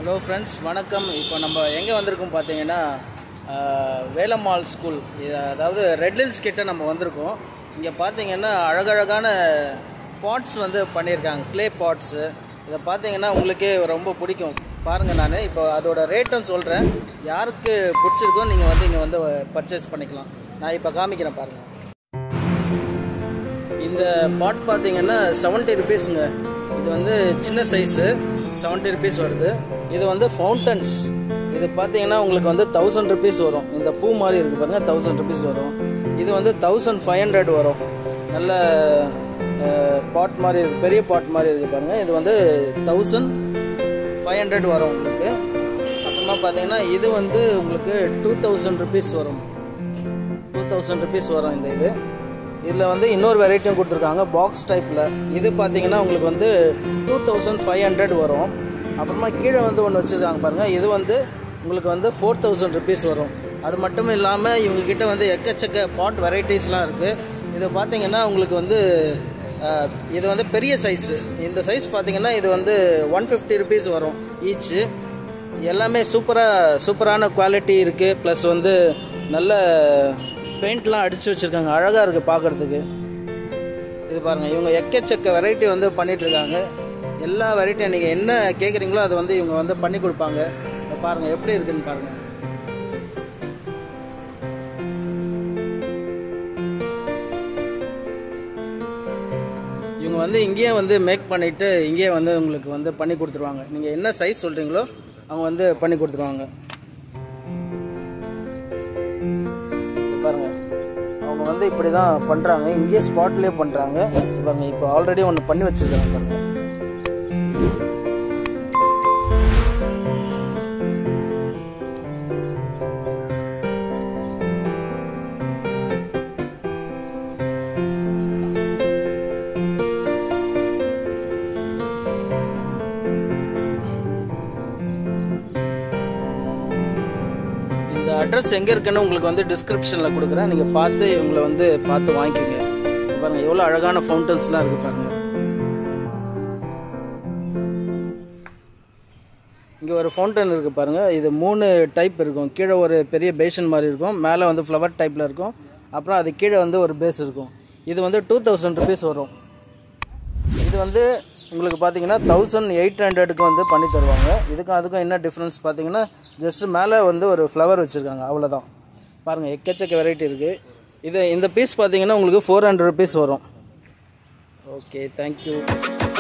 hello friends வணக்கம் இப்போ நம்ம எங்கே வந்திருக்கோம் பார்த்தீங்கன்னா ஆஹ், வேலம்மாள் ஸ்கூல் இது அதாவது ரெட் ஹில்ஸ் கிட்ட நம்ம வந்திருக்கோம் இங்கே பார்த்தீங்கன்னா அழகழகான பாட்ஸ் வந்து பண்ணியிருக்காங்க க்ளே பாட்ஸு இதை பார்த்தீங்கன்னா உங்களுக்கே ரொம்ப பிடிக்கும் பாருங்கள் நான் இப்போ அதோட ரேட்டும் சொல்கிறேன் யாருக்கு பிடிச்சிருக்கோ நீங்கள் வந்து இங்கே வந்து பர்ச்சேஸ் பண்ணிக்கலாம் நான் இப்போ காமிக்கிறேன் பாருங்கள் இந்த பாட் பார்த்தீங்கன்னா செவன்ட்டி ருபீஸுங்க இது வந்து சின்ன சைஸு செவன்ட்டி ருபீஸ் வருது இது வந்து ஃபவுண்டன்ஸ் இது பார்த்தீங்கன்னா உங்களுக்கு வந்து தௌசண்ட் ருபீஸ் வரும் இந்த பூ மாதிரி இருக்கு பாருங்க தௌசண்ட் ருபீஸ் வரும் இது வந்து தௌசண்ட் ஃபைவ் ஹண்ட்ரட் வரும் நல்ல பாட் மாதிரி இருக்கு பெரிய பாட் மாதிரி இருக்கு பாருங்க இது வந்து தௌசண்ட் ஃபைவ் ஹண்ட்ரட் வரும் உங்களுக்கு அப்புறமா பார்த்தீங்கன்னா இது வந்து உங்களுக்கு டூ தௌசண்ட் ருபீஸ் வரும் டூ தௌசண்ட் ருபீஸ் வரும் இந்த இது இதில் வந்து இன்னொரு வெரைட்டியும் கொடுத்துருக்காங்க பாக்ஸ் டைப்பில் இது பார்த்தீங்கன்னா உங்களுக்கு வந்து டூ தௌசண்ட் ஃபைவ் ஹண்ட்ரட் வரும் அப்புறமா கீழே வந்து ஒன்று வச்சுருக்காங்க பாருங்கள் இது வந்து உங்களுக்கு வந்து ஃபோர் தௌசண்ட் ருபீஸ் வரும் அது மட்டும் இல்லாமல் இவங்கக்கிட்ட வந்து எக்கச்சக்க பாட் வெரைட்டிஸ்லாம் இருக்குது இது பார்த்தீங்கன்னா உங்களுக்கு வந்து அஹ், இது வந்து பெரிய சைஸு இந்த சைஸ் பார்த்தீங்கன்னா இது வந்து ஒன் ஃபிஃப்டி ருபீஸ் வரும் ஈச்சு எல்லாமே சூப்பராக சூப்பரான குவாலிட்டி இருக்குது ப்ளஸ் வந்து நல்ல பெயிண்ட்லாம் அடித்து வச்சுருக்காங்க அழகாக இருக்குது பார்க்குறதுக்கு இது பாருங்கள் இவங்க எக்கச்சக்க வெரைட்டி வந்து பண்ணிட்டு இருக்காங்க எல்லா வெரைட்டியும் நீங்கள் என்ன கேட்குறீங்களோ அதை வந்து இவங்க வந்து பண்ணி கொடுப்பாங்க இதை பாருங்கள் எப்படி இருக்குன்னு பாருங்கள் இவங்க வந்து இங்கேயே வந்து மேக் பண்ணிட்டு இங்கேயே வந்து உங்களுக்கு வந்து பண்ணி கொடுத்துருவாங்க நீங்கள் என்ன சைஸ் சொல்கிறீங்களோ அவங்க வந்து பண்ணி கொடுத்துருவாங்க இது பாருங்க அவங்க வந்து இப்படி தான் பண்ணுறாங்க இங்கேயே ஸ்பாட்லேயே பண்ணுறாங்க பாருங்க இப்போ ஆல்ரெடி ஒன்று பண்ணி வச்சிருக்காங்க பாருங்க இந்த அட்ரஸ் எங்கே இருக்குன்னு உங்களுக்கு வந்து டிஸ்கிரிப்ஷனில் கொடுக்குறேன் நீங்கள் பார்த்து இவங்களை வந்து பார்த்து வாங்கிக்கோங்க இங்க பாருங்க எவ்வளோ அழகான ஃபவுண்டன்ஸ்லாம் இருக்குது பாருங்க இங்கே ஒரு ஃபவுண்டன் இருக்குது பாருங்கள் இது மூணு டைப் இருக்கும் கீழே ஒரு பெரிய பேஷன் மாதிரி இருக்கும் மேலே வந்து ஃப்ளவர் டைப்பில் இருக்கும் அப்புறம் அது கீழே வந்து ஒரு பேஸ் இருக்கும் இது வந்து டூ தௌசண்ட் ருபீஸ் வரும் இது வந்து உங்களுக்கு பார்த்தீங்கன்னா தௌசண்ட் எயிட் ஹண்ட்ரடுக்கு வந்து பண்ணி தருவாங்க இதுக்கும் அதுக்கும் என்ன டிஃப்ரென்ஸ் பார்த்தீங்கன்னா ஜஸ்ட் மேலே வந்து ஒரு ஃப்ளவர் வச்சுருக்காங்க அவ்வளோதான் பாருங்கள் எக்கச்சக்க வெரைட்டி இருக்குது இது இந்த பீஸ் பார்த்தீங்கன்னா உங்களுக்கு ஃபோர் ஹண்ட்ரட் ருபீஸ் வரும் ஓகே தேங்க்யூ